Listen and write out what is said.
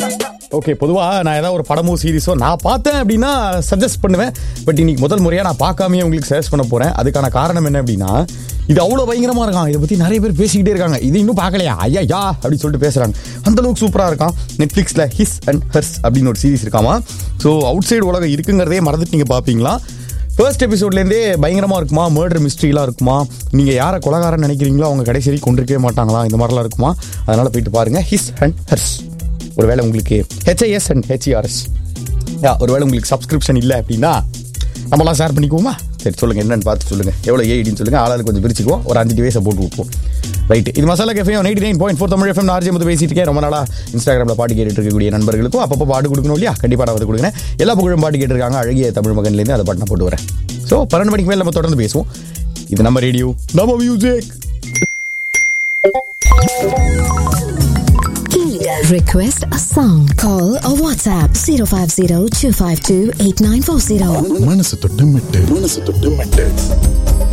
Okay பொதுவாக நான் ஏதாவது ஒரு படமோ சீரிஸோ நான் பார்த்தேன் அப்படின்னா சஜஸ்ட் பண்ணுவேன் பட் இன்னைக்கு முதல் முறையாக நான் பார்க்காமயே உங்களுக்கு சஜஸ்ட் பண்ண போகிறேன் அதுக்கான காரணம் என்ன அப்படின்னா இது அவ்வளோ பயங்கரமாக இருக்கான் இதை பற்றி நிறைய பேர் பேசிக்கிட்டே இருக்காங்க இது இன்னும் பார்க்கலையா ஐயா யா அப்படின்னு சொல்லிட்டு பேசுகிறாங்க அந்த அளவுக்கு சூப்பராக இருக்கான் நெட்ஃப்ளிக்ஸில் ஹிஸ் அண்ட் ஹர்ஸ் அப்படின்னு ஒரு சீரிஸ் இருக்காமா ஸோ அவுட் சைடு உலகம் இருக்குங்கிறதே மறந்துட்டு நீங்கள் பார்ப்பீங்களா ஃபர்ஸ்ட் எபிசோட்லேருந்தே பயங்கரமாக இருக்குமா மர்டர் மிஸ்ட்ரிலாம் இருக்குமா நீங்கள் யாரை கொலகாரன் நினைக்கிறீங்களோ அவங்க கடைசி வரைக்கும் கொண்டிருக்கவே மாட்டாங்களா இந்த மாதிரிலாம் இருக்குமா அதனால் போயிட்டு பாருங்கள் ஹிஸ் அண்ட் ஹர்ஸ் ஒருவேளை உங்களுக்கு ஹெச்ஐஎஸ் அண்ட் ஹெச்இஆர்எஸ் யா ஒருவேளை உங்களுக்கு சப்ஸ்கிரிப்ஷன் இல்லை அப்படின்னா நம்மளாம் ஷேர் பண்ணிக்குவோமா சரி சொல்லுங்கள் என்னன்னு பார்த்து சொல்லுங்கள் எவ்வளோ ஏடின்னு சொல்லுங்கள் ஆளாளுக்கு கொஞ்சம் பிரிச்சுக்குவோம் ஒரு அஞ்சு டிவைஸை போட்டு விட்டுருவோம் ரைட் இது Masala Cafe ninety nine point four Tamil FM RJ வந்து பேசிட்டு இருக்கேன் ரொம்ப நாளாக இன்ஸ்டாகிராமில் பாட்டு கேட்டுட்டு இருக்கக்கூடிய நண்பர்களுக்கும் அப்பப்போ பாட்டு கொடுக்கணும் இல்லையா கண்டிப்பாக நான் வந்து கொடுக்குறேன் எல்லா புகழும் பாட்டு கேட்டிருக்காங்க அழகிய தமிழ் மகன்லேருந்து அதை பாட்டு நான் போட்டு வரேன் ஸோ பன்னெண்டு மணிக்கு மேலே நம்ம தொடர்ந்து பேசுவோம் இது நம்ம ரேடியோ நம்ம music Request a song. Call or WhatsApp 050 252 8940. மனசு தொட்டு மெட்டு மனசு தொட்டு மெட்டு